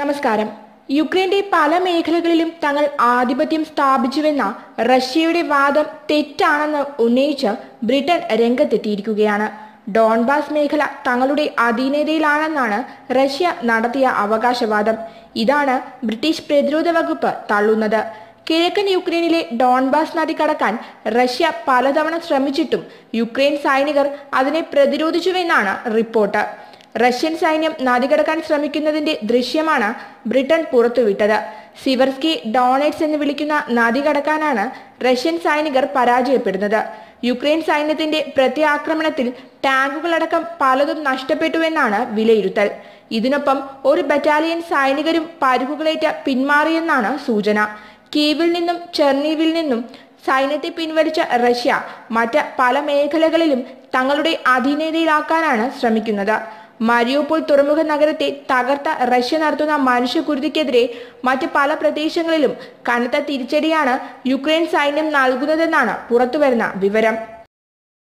നമസ്കാരം യുക്രൈന്റെ പല മേഖലകളിലും തങ്ങൾ ആധിപത്യം സ്ഥാപിച്ചുവെന്ന റഷ്യയുടെ വാദം തെറ്റാണെന്ന് ഉന്നയിച്ച് ബ്രിട്ടൻ രംഗത്തെത്തിയിരിക്കുകയാണ് ഡോൺബാസ് മേഖല തങ്ങളുടെ അധീനതയിലാണെന്നാണ് റഷ്യ നടത്തിയ അവകാശവാദം ഇതാണ് ബ്രിട്ടീഷ് പ്രതിരോധ വകുപ്പ് തള്ളുന്നത് കിഴക്കൻ യുക്രൈനിലെ ഡോൺബാസ് നദി കടക്കാൻ റഷ്യ പലതവണ ശ്രമിച്ചിട്ടും യുക്രൈൻ സൈനികർ അതിനെ പ്രതിരോധിച്ചുവെന്നാണ് റിപ്പോർട്ട് റഷ്യൻ സൈന്യം നദി കടക്കാൻ ശ്രമിക്കുന്നതിന്റെ ദൃശ്യമാണ് ബ്രിട്ടൻ പുറത്തുവിട്ടത് സിവർസ്കി ഡോണേറ്റ്സ് എന്ന് വിളിക്കുന്ന നദി കടക്കാനാണ് റഷ്യൻ സൈനികർ പരാജയപ്പെടുന്നത് യുക്രൈൻ സൈന്യത്തിന്റെ പ്രത്യാക്രമണത്തിൽ ടാങ്കുകളടക്കം പലതും നഷ്ടപ്പെട്ടുവെന്നാണ് വിലയിരുത്തൽ ഇതിനൊപ്പം ഒരു ബറ്റാലിയൻ സൈനികരും പരുക്കുകളേറ്റ പിന്മാറിയെന്നാണ് സൂചന കീവിൽ നിന്നും ചെർണീവിൽ നിന്നും സൈന്യത്തെ പിൻവലിച്ച റഷ്യ മറ്റ് പല മേഖലകളിലും തങ്ങളുടെ അധീനതയിലാക്കാനാണ് ശ്രമിക്കുന്നത് മരിയോപ്പോൾ തുറമുഖ നഗരത്തെ തകർത്ത റഷ്യ നടത്തുന്ന മനുഷ്യകുരുതിക്കെതിരെ മറ്റ് പല പ്രദേശങ്ങളിലും കനത്ത തിരിച്ചടിയാണ് യുക്രൈൻ സൈന്യം നൽകുന്നതെന്നാണ് പുറത്തുവരുന്ന വിവരം